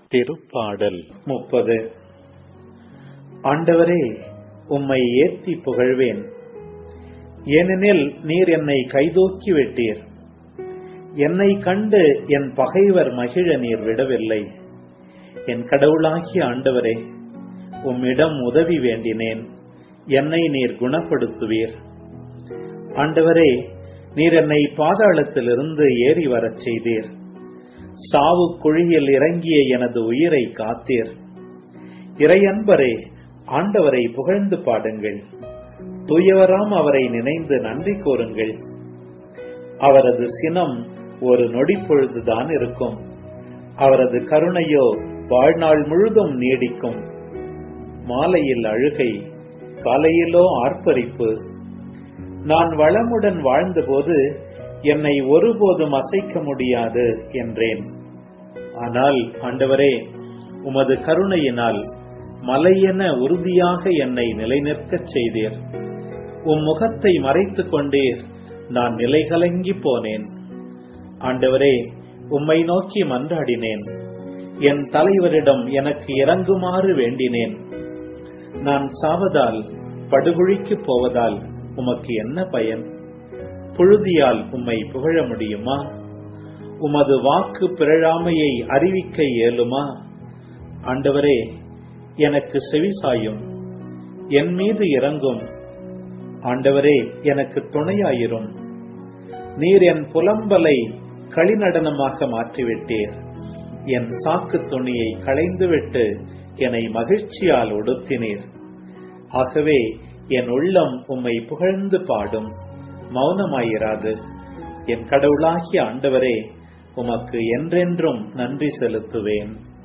திருப்பாடல் முப்பது ஆண்டவரே உம்மை ஏத்தி புகழ்வேன் ஏனெனில் நீர் என்னை கைதூக்கி விட்டீர் என்னை கண்டு என் பகைவர் மகிழ நீர் விடவில்லை என் கடவுளாகிய ஆண்டவரே உம்மிடம் உதவி வேண்டினேன் என்னை நீர் குணப்படுத்துவீர் ஆண்டவரே நீர் என்னை பாதாளத்திலிருந்து ஏறி வரச் செய்தீர் சாவு குழியில் இறங்கிய எனது உயிரை காத்தீர் இறையன்பரே ஆண்டவரை புகழ்ந்து பாடுங்கள் தூயவராம் அவரை நினைந்து நன்றி கூறுங்கள் அவரது சினம் ஒரு நொடி பொழுதுதான் இருக்கும் அவரது கருணையோ வாழ்நாள் முழுதும் நீடிக்கும் மாலையில் அழுகை காலையிலோ ஆர்ப்பரிப்பு நான் வளமுடன் வாழ்ந்தபோது என்னை ஒருபோதும் அசைக்க முடியாது என்றேன் ஆனால் ஆண்டவரே உமது கருணையினால் மலையென உறுதியாக என்னை நிலைநிற்கச் செய்தீர் உம் முகத்தை மறைத்துக் கொண்டீர் நான் நிலைகலங்கி போனேன் ஆண்டவரே உம்மை நோக்கி மன்றாடினேன் என் தலைவரிடம் எனக்கு இறங்குமாறு வேண்டினேன் நான் சாவதால் படுகுழிக்கு போவதால் உமக்கு என்ன பயன் புழுதியால் உம்மை புகழ முடியுமா உமது வாக்கு பிறழாமையை அறிவிக்க இயலுமா ஆண்டவரே எனக்கு செவிசாயும் என் மீது இறங்கும் ஆண்டவரே எனக்கு துணையாயிரும் நீர் என் புலம்பலை களிநடனமாக மாற்றிவிட்டீர் என் சாக்கு துணியை களைந்துவிட்டு என்னை மகிழ்ச்சியால் உடுத்தினீர் ஆகவே என் உள்ளம் உம்மை புகழ்ந்து பாடும் மௌனமாயிராது என் கடவுளாகிய ஆண்டவரே உமக்கு என்றென்றும் நன்றி செலுத்துவேன்